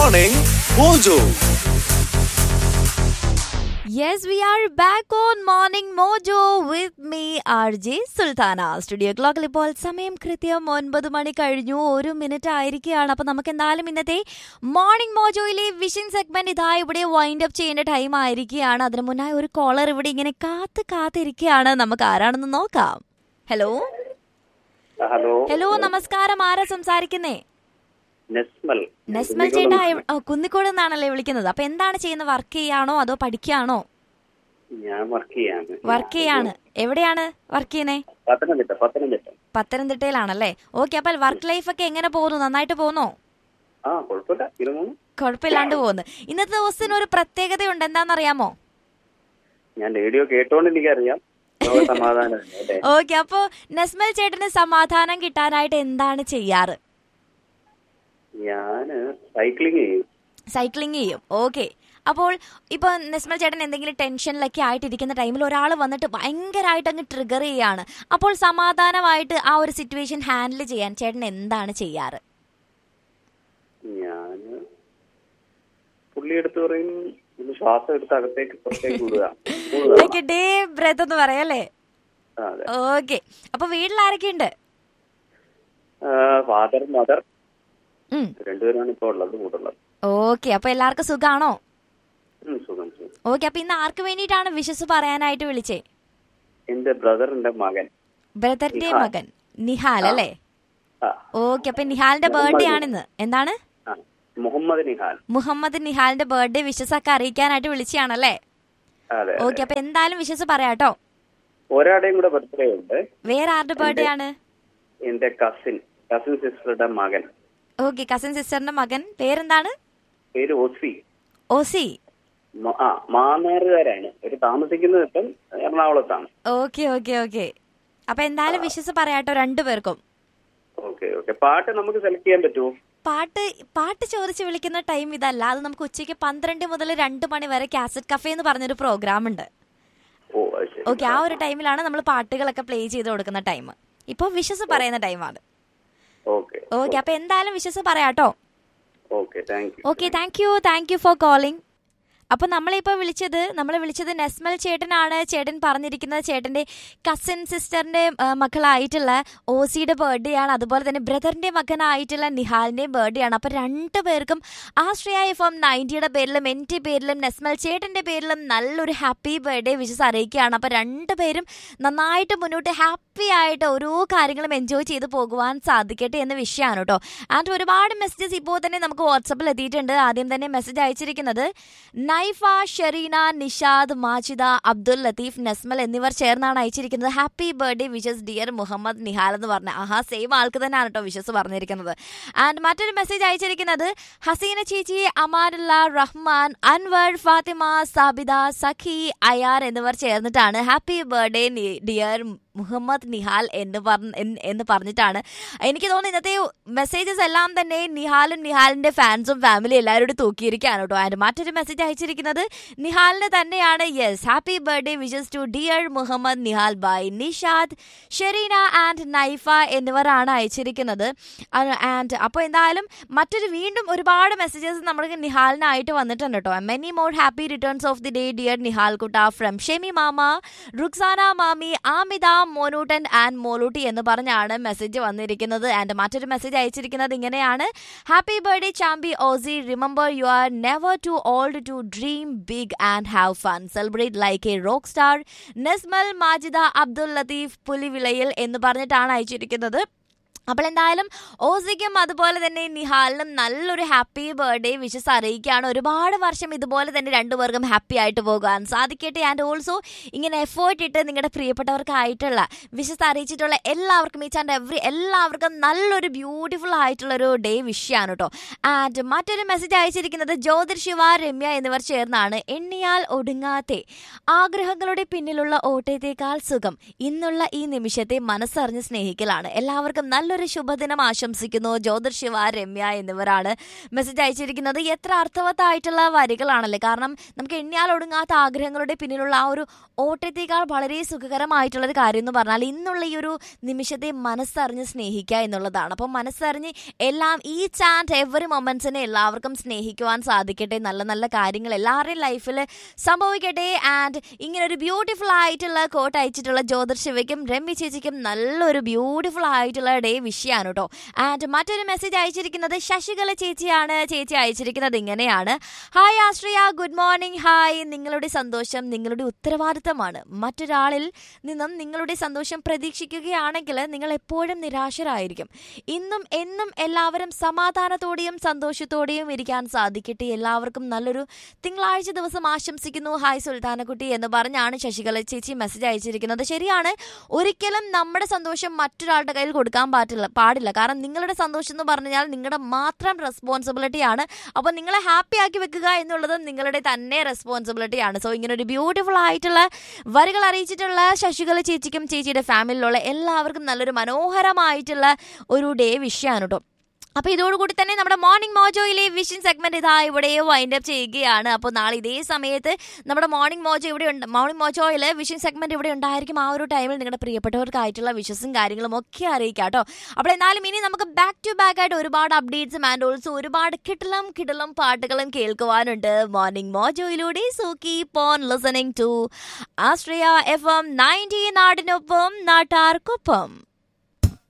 Morning Mojo. Yes, we are back on Morning Mojo with me, RJ Sulthana studio ക്ലോക്കിൽ ഇപ്പോൾ സമയം കൃത്യം ഒൻപത് മണി കഴിഞ്ഞു ഒരു മിനിറ്റ് ആയിരിക്കുകയാണ് അപ്പൊ നമുക്ക് എന്തായാലും ഇന്നത്തെ മോർണിംഗ് മോജോയിലെ വിഷൻ സെഗ്മെന്റ് ഇതാ ഇവിടെ വൈൻഡ് അപ്പ് ചെയ്യേണ്ട ടൈം ആയിരിക്കുകയാണ് അതിനു മുന്നായി ഒരു കോളർ ഇവിടെ ഇങ്ങനെ കാത്ത് കാത്തിരിക്കുകയാണ് നമുക്ക് ആരാണെന്ന് നോക്കാം ഹലോ ഹലോ ഹലോ നമസ്കാരം ആരാ സംസാരിക്കുന്നേ നെസ്മൽ നെസ്മൽ ചേട്ടാ എവ്- ഓ, കുന്നിക്കോട് നിന്നാണല്ലേ വിളിക്കുന്നത് അപ്പൊ എന്താണ് ചെയ്യുന്നത് വർക്ക് ചെയ്യാണോ അതോ പഠിക്കുകയാണോ ഞാൻ വർക്ക് ചെയ്യാണ് വർക്ക് ചെയ്യാണ് എവിടെയാണ് വർക്ക് ചെയ്യുന്നേ പത്തനംതിട്ട പത്തനംതിട്ട പത്തനംതിട്ടയിലാണല്ലേ ഓക്കെ അപ്പോൾ വർക്ക് ലൈഫ് ഒക്കെ എങ്ങനെ പോകുന്നു നന്നായിട്ട് പോകുന്നോ ആ കുഴപ്പമില്ല ഇരുന്നു കുഴപ്പമില്ലാണ്ട് പോകുന്നു ഇന്നത്തെ ദിവസത്തിന് ഒരു പ്രത്യേകതയുണ്ട് എന്താണെന്നറിയാമോ ഞാൻ റേഡിയോ കേട്ടോണ്ട് എനിക്കറിയാം ലോക സമാധാനം അല്ലേ ഓക്കെ അപ്പോൾ നെസ്മൽ ചേട്ടന് സമാധാനം കിട്ടാനായിട്ട് എന്താണ് ചെയ്യാറ് ഞാന് സൈക്ലിംഗ് ചെയ്യും സൈക്ലിംഗ് ചെയ്യും ഓക്കെ അപ്പോൾ ഇപ്പോൾ നെസ്മൽ ചേട്ടൻ എന്തെങ്കിലും ടെൻഷനിലൊക്കെ ആയിട്ടിരിക്കുന്ന ടൈമിൽ ഒരാൾ വന്നിട്ട് ഭയങ്കരമായിട്ട് അങ്ങ് ട്രിഗർ ചെയ്യാണ് അപ്പോൾ സമാധാനമായിട്ട് ആ ഒരു സിറ്റുവേഷൻ ഹാൻഡിൽ ചെയ്യാൻ ചേട്ടൻ എന്താണ് ചെയ്യാറ് ഞാന് പുള്ളി എടുത്ത് പറയും ഒന്ന് ശ്വാസം എടുത്ത് അകത്തേക്ക് പുറത്തേക്ക് വിടുക വിടുക. ലൈക്ക് ഡേ ബ്രെത്ത് എന്ന് പറയല്ലേ ആ, അതെ ഓക്കെ അപ്പൊ വീട്ടിൽ ആരൊക്കെയുണ്ട് ഫാദർ മദർ ഉം രണ്ടുപേരാണ് ഇപ്പൊ ഉള്ളത് കൂടുള്ളത് ഓക്കെ അപ്പൊ എല്ലാവർക്കും സുഖാണോ ഉം, സുഖം സുഖം ഓക്കെ അപ്പൊ ഇന്ന് ആർക്ക് വേണ്ടിയിട്ടാണ് വിഷസ് പറയാനായിട്ട് വിളിച്ചേ എന്റെ ബ്രദറിന്റെ മകൻ ബ്രദറിന്റെ നിഹാൽ. മകൻ നിഹാൽ അല്ലേ ആ ഓക്കെ അപ്പൊ നിഹാലിന്റെ ബർത്ത്ഡേ ആണിന്ന് എന്താണ് ആ മുഹമ്മദ് നിഹാൽ മുഹമ്മദ് നിഹാലിന്റെ ബർത്ത്ഡേ വിഷസ് ഒക്കെ അറിയിക്കാനായിട്ട് വിളിച്ചാണല്ലേ അതെ ഓക്കെ അപ്പൊ എന്തായാലും വിഷസ് പറയാട്ടോ ഒരാടെയും കൂടെ ബർത്ത്ഡേ ഉണ്ട് വേറെ ആരുടെ ബർത്ത്ഡേ ആണ് എന്റെ കസിൻ കസിൻ സിസ്റ്ററുടെ മകൻ ഓക്കെ കസിൻ സിസ്റ്ററിന്റെ മകൻ പേരെന്താണ് പേര് ഒസി ഓസി മ- ആ മാന്നാറുകാരാണ് ഒരു താമസിക്കുന്നത് ഇപ്പം എറണാകുളത്താണ് ഓക്കെ ഓക്കെ ഓക്കെ അപ്പൊ എന്തായാലും വിഷസ് പറയാട്ടോ രണ്ടുപേർക്കും ഓക്കെ ഓക്കെ പാട്ട് നമുക്ക് സെലക്ട് ചെയ്യാൻ പറ്റുമോ പാട്ട് പാട്ട് ചോദിച്ച് വിളിക്കുന്ന ടൈം ഇതല്ല അത് നമുക്ക് ഉച്ചയ്ക്ക് പന്ത്രണ്ട് മുതൽ രണ്ട് മണി വരെ കാസറ്റ് കഫേ എന്ന് പറഞ്ഞൊരു പ്രോഗ്രാം ഉണ്ട് ഓ അത് ശരി ഓക്കെ ആ ഒരു ടൈമിലാണ് നമ്മൾ പാട്ടുകളൊക്കെ പ്ലേ ചെയ്ത് കൊടുക്കുന്ന ടൈം ഇപ്പൊ വിഷസ് പറയുന്ന ടൈമാണ് ഓക്കെ ഓക്കെ അപ്പൊ എന്തായാലും വിഷസ് പറയാട്ടോ okay thank you okay thank you thank you for calling അപ്പൊ നമ്മളിപ്പോ വിളിച്ചത് നമ്മൾ വിളിച്ചത് നെസ്മൽ ചേട്ടനാണ് ചേട്ടൻ പറഞ്ഞിരിക്കുന്നത് ചേട്ടന്റെ കസിൻ സിസ്റ്ററിന്റെ ആ, മക്കളായിട്ടുള്ള ഓസിയുടെ ബർത്ത്ഡേ ആണ് അതുപോലെ തന്നെ ബ്രദറിന്റെ മകനായിട്ടുള്ള നിഹാലിന്റെയും ബർത്ത്ഡേ ആണ് അപ്പൊ രണ്ടു പേർക്കും ആശ്രയ എഫ് എം നയൻറ്റിയുടെ പേരിലും എൻ്റെ പേരിലും നെസ്മൽ ചേട്ടന്റെ പേരിലും നല്ലൊരു ഹാപ്പി ബർത്ത്ഡേ വിഷസ് അറിയിക്കുകയാണ് അപ്പൊ രണ്ടുപേരും നന്നായിട്ട് മുന്നോട്ട് ഹാപ്പി ആയിട്ട് ഓരോ കാര്യങ്ങളും എൻജോയ് ചെയ്ത് പോകുവാൻ സാധിക്കട്ടെ എന്ന വിഷയമാണ് കേട്ടോ ആൻഡ് ഒരുപാട് മെസ്സേജസ് ഇപ്പോൾ തന്നെ നമുക്ക് വാട്സപ്പിൽ എത്തിയിട്ടുണ്ട് ആദ്യം തന്നെ മെസ്സേജ് അയച്ചിരിക്കുന്നത് നൈഫ ഷെറീന നിഷാദ് മാജിദ അബ്ദുൽ ലത്തീഫ് നസ്മൽ എന്നിവർ ചേർന്നാണ് അയച്ചിരിക്കുന്നത് happy birthday wishes dear Muhammad Nihal എന്ന് പറഞ്ഞ ആഹാ സെയിം ആൾക്ക് തന്നെയാണ് കേട്ടോ വിഷസ് പറഞ്ഞിരിക്കുന്നത് ആൻഡ് മറ്റൊരു മെസ്സേജ് അയച്ചിരിക്കുന്നത് ഹസീന ചേച്ചി അമാനുള്ള റഹ്മാൻ അൻവർ ഫാത്തിമ സാബിദ സഖി അയാർ എന്നിവർ ചേർന്നിട്ടാണ് happy birthday dear Muhammad Nihal എന്ന് പറഞ്ഞ എന്ന് എന്ന് പറഞ്ഞിട്ടാണ് എനിക്ക് തോന്നുന്നു ഇന്നത്തെ മെസ്സേജസ് എല്ലാം തന്നെ നിഹാലും നിഹാലിന്റെ ഫാൻസും ഫാമിലി എല്ലാവരോടും തൂക്കിയിരിക്കുകയാണ് കേട്ടോ ആൻഡ് മറ്റൊരു മെസ്സേജ് അയച്ചിരിക്കുന്നത് നിഹാലിന് തന്നെയാണ് yes happy birthday wishes to dear Muhammad Nihal by Nishad Shereena and Naifa എന്നിവരാണ് അയച്ചിരിക്കുന്നത് ആൻഡ് അപ്പോൾ എന്തായാലും മറ്റൊരു വീണ്ടും ഒരുപാട് മെസ്സേജസ് നമ്മൾക്ക് നിഹാലിനായിട്ട് വന്നിട്ടുണ്ട് കേട്ടോ many more happy returns of the day dear Nihal കുട്ട ഫ്രം ഷെമി മാമ റുക്സാന മാമി ആമിത മോനൂട്ടൻ ആൻഡ് മോലൂട്ടി എന്ന് പറഞ്ഞാണ് മെസ്സേജ് വന്നിരിക്കുന്നത് ആൻഡ് മറ്റൊരു മെസ്സേജ് അയച്ചിരിക്കുന്നത് ഇങ്ങനെയാണ് ഹാപ്പി ബർത്ത്ഡേ ചാമ്പി ഓസി remember you are never too old to dream big and have fun celebrate like a rock star Nesmal Majida Abdul Latheef പുലിവിളയിൽ എന്ന് പറഞ്ഞിട്ടാണ് അയച്ചിരിക്കുന്നത് അപ്പോൾ എന്തായാലും ഓസിക്കും അതുപോലെ തന്നെ നിഹാലിനും നല്ലൊരു ഹാപ്പി ബർത്ത്ഡേ വിഷസ് അറിയിക്കുകയാണ് ഒരുപാട് വർഷം ഇതുപോലെ തന്നെ രണ്ടുപേർക്കും ഹാപ്പി ആയിട്ട് പോകാൻ സാധിക്കട്ടെ ആൻഡ് ഓൾസോ ഇങ്ങനെ എഫേർട്ട് ഇട്ട് നിങ്ങളുടെ പ്രിയപ്പെട്ടവർക്കായിട്ടുള്ള വിഷസ് അറിയിച്ചിട്ടുള്ള എല്ലാവർക്കും ഈച്ച് ആൻഡ് എവറി എല്ലാവർക്കും നല്ലൊരു ബ്യൂട്ടിഫുൾ ആയിട്ടുള്ളൊരു ഡേ വിഷയമാണ് കേട്ടോ ആൻഡ് മറ്റൊരു മെസ്സേജ് അയച്ചിരിക്കുന്നത് ജ്യോതിർ ശിവ രമ്യ എന്നിവർ ചേർന്നാണ് എണ്ണിയാൽ ഒടുങ്ങാത്തെ ആഗ്രഹങ്ങളുടെ പിന്നിലുള്ള ഓട്ടത്തേക്കാൾ സുഖം ഇന്നുള്ള ഈ നിമിഷത്തെ മനസ്സറിഞ്ഞ് സ്നേഹിക്കലാണ് എല്ലാവർക്കും നല്ല നല്ലൊരു ശുഭദിനം ആശംസിക്കുന്നു ജ്യോതിർ ശിവ രമ്യ എന്നിവരാണ് മെസ്സേജ് അയച്ചിരിക്കുന്നത് എത്ര അർത്ഥവത്തായിട്ടുള്ള വരികളാണല്ലേ കാരണം നമുക്ക് എണ്ണിയാൽ ഒടുങ്ങാത്ത ആഗ്രഹങ്ങളുടെ പിന്നിലുള്ള ആ ഒരു ഓട്ടത്തേക്കാൾ വളരെ സുഖകരമായിട്ടുള്ള ഒരു കാര്യം എന്ന് പറഞ്ഞാൽ ഇന്നുള്ള ഈ ഒരു നിമിഷത്തെ മനസ്സറിഞ്ഞ് സ്നേഹിക്കുക എന്നുള്ളതാണ് അപ്പം മനസ്സറിഞ്ഞ് എല്ലാം ഈച്ച് ആൻഡ് എവറി മൊമെന്റ്സിനെ എല്ലാവർക്കും സ്നേഹിക്കുവാൻ സാധിക്കട്ടെ നല്ല നല്ല കാര്യങ്ങൾ എല്ലാവരുടെയും ലൈഫിൽ സംഭവിക്കട്ടെ ആൻഡ് ഇങ്ങനെ ഒരു ബ്യൂട്ടിഫുൾ ആയിട്ടുള്ള കോട്ട് അയച്ചിട്ടുള്ള ജ്യോതിർ ശിവയ്ക്കും രമ്യ ചേച്ചിക്കും നല്ലൊരു ബ്യൂട്ടിഫുൾ ആയിട്ടുള്ള ഡേ വിഷയമാണ് കേട്ടോ ആൻഡ് മറ്റൊരു മെസ്സേജ് അയച്ചിരിക്കുന്നത് ശശികല ചേച്ചിയാണ് ചേച്ചി അയച്ചിരിക്കുന്നത് ഇങ്ങനെയാണ് hi Ashraya good morning hi നിങ്ങളുടെ സന്തോഷം നിങ്ങളുടെ ഉത്തരവാദിത്തമാണ് മറ്റൊരാളിൽ നിന്നും നിങ്ങളുടെ സന്തോഷം പ്രതീക്ഷിക്കുകയാണെങ്കിൽ നിങ്ങൾ എപ്പോഴും നിരാശരായിരിക്കും ഇന്നും എന്നും എല്ലാവരും സമാധാനത്തോടെയും സന്തോഷത്തോടെയും ഇരിക്കാൻ സാധിക്കട്ടെ എല്ലാവർക്കും നല്ലൊരു തിങ്കളാഴ്ച ദിവസം ആശംസിക്കുന്നു ഹായ് സുൽത്താനക്കുട്ടി എന്ന് പറഞ്ഞാണ് ശശികല ചേച്ചി മെസ്സേജ് അയച്ചിരിക്കുന്നത് ശരിയാണ് ഒരിക്കലും നമ്മുടെ സന്തോഷം മറ്റൊരാളുടെ കയ്യിൽ കൊടുക്കാൻ പാടില്ല പാടില്ല കാരണം നിങ്ങളുടെ സന്തോഷം എന്ന് പറഞ്ഞാൽ നിങ്ങളുടെ മാത്രം റെസ്പോൺസിബിലിറ്റി ആണ് അപ്പോൾ നിങ്ങളെ ഹാപ്പി ആക്കി വെക്കുക എന്നുള്ളത് നിങ്ങളുടെ തന്നെ റെസ്പോൺസിബിലിറ്റി ആണ് സോ ഇങ്ങനെ ഒരു ബ്യൂട്ടിഫുൾ ആയിട്ടുള്ള വരികൾ അറിയിച്ചിട്ടുള്ള ശശികല ചേച്ചിക്കും ചേച്ചിയുടെ ഫാമിലിയിലുള്ള എല്ലാവർക്കും നല്ലൊരു മനോഹരമായിട്ടുള്ള ഒരു ഡേ വിഷയമാണ് കേട്ടോ അപ്പോൾ ഇതോടുകൂടി തന്നെ നമ്മുടെ മോർണിംഗ് മോജോയിലെ വിഷൻ സെഗ്മെന്റ് ഇതാ ഇവിടെ വൈൻഡ് അപ്പ് ചെയ്യുകയാണ് അപ്പോൾ നാളെ ഇതേ സമയത്ത് നമ്മുടെ മോർണിംഗ് മോജോ ഇവിടെ ഉണ്ട് മോർണിംഗ് മോജോയിൽ വിഷൻ സെഗ്മെന്റ് ഇവിടെ ഉണ്ടായിരിക്കും ആ ഒരു ടൈമിൽ നിങ്ങളുടെ പ്രിയപ്പെട്ടവർക്കായിട്ടുള്ള വിഷസും കാര്യങ്ങളും ഒക്കെ അറിയിക്കാം കേട്ടോ അപ്പോൾ എന്നാലും ഇനി നമുക്ക് ബാക്ക് ടു ബാക്ക് ആയിട്ട് ഒരുപാട് അപ്ഡേറ്റ്സും ആൻഡ് ഓൾസോ ഒരുപാട് കിട്ടലും കിടലും പാട്ടുകളും കേൾക്കുവാനുണ്ട് മോർണിംഗ് മോജോയിലൂടെ so keep on listening to Astriya F M ninety നാടിനൊപ്പം നാട്ടാർക്കൊപ്പം